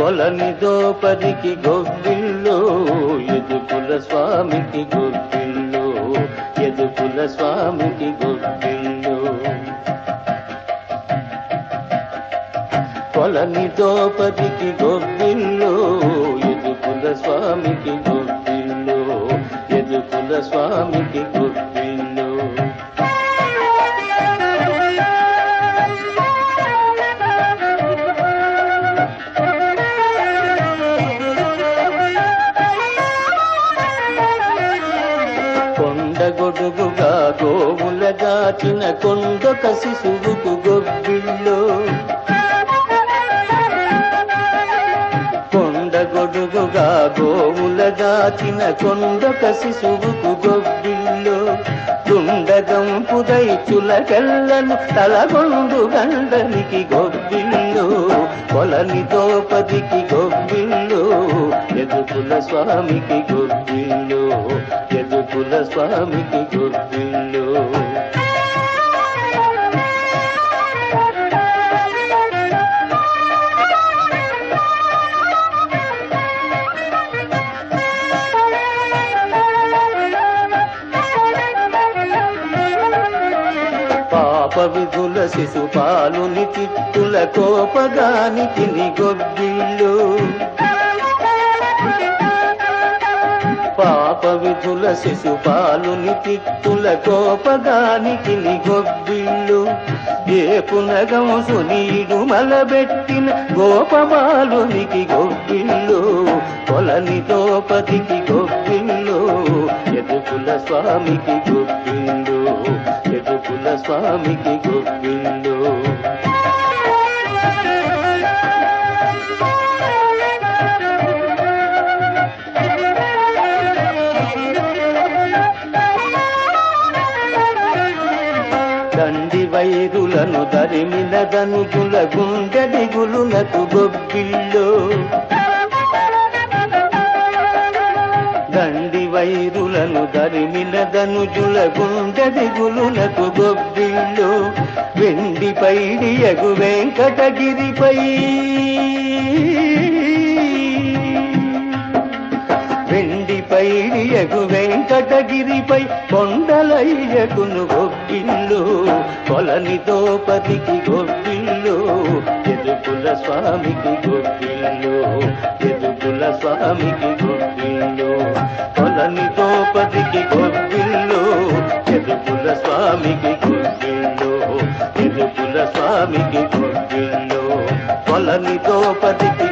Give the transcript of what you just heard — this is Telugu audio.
కొలని దోపదికి గొబ్బిల్లో ఎదుకుల స్వామికి గొబ్బిల్లో ఎదుకుల స్వామికి గొబ్బిల్లో కొలని దోపదికి గొబ్బిల్లో ఎదుకుల స్వామికి గొబ్బిల్లో ఎదుకుల స్వామికి గొబ్బిల్లో కొండగొడుగుగా గోవుల దాచిన కొండొక శిశువుకు గొబ్బిల్లో కొండగొడుగుగా గోవుల దాచిన కొండొక శిశువుకు గొబ్బిల్లో దుండగంపుదై చులకెల్లను తలగొండు గండనికి గొబ్బిల్లో కొలని దోపదికి గొబ్బిల్లో ఎదుకుల స్వామికి గొబ్బిల్లో ఎదుకుల స్వామికి గొబ్బిల్లో పాప విధుల శిశుపాలుని తిట్టుల కోపగానికి నిగొబ్బిళ్ళు పాప విధుల శిశుపాలుని తిట్టుల కోపగానికి నిగొబ్బిళ్ళు ఏ పునగంసు నీడు మలబెట్టిన గోపబాలునికి గొబ్బిళ్ళు కొలని దోపతికి గొబ్బిళ్ళు ఎదుకుల స్వామికి గొబ్బిళ్ళు ఎదుకుల స్వామికి గొబ్బిళ్ళు దండి వైరులను దరిమిన దనుగుల గుండె దిగులునకు గొబ్బిల్లో దండి వైరులను దరిమిన దనుజుల గుండె దిగులునకు గొబ్బిళ్ళు వెండి పైడియగు వెంకటగిరిపై వెండి పైడియగు వెంకటగిరిపై కొండలయ్యకును గొబ్బిళ్ళు కొలని దోపతికి గొబ్బిళ్ళు ఎదుకుల స్వామికి గొబ్బిళ్ళు ఎదుకుల స్వామికి గొబ్బిళ్ళు కొలని దోపతికి గొబ్బిళ్ళు ఎదుకుల స్వామికి గొబ్బిళ్ళు ఎదుకుల స్వామికి గొబ్బిళ్ళు కొలని దోపతికి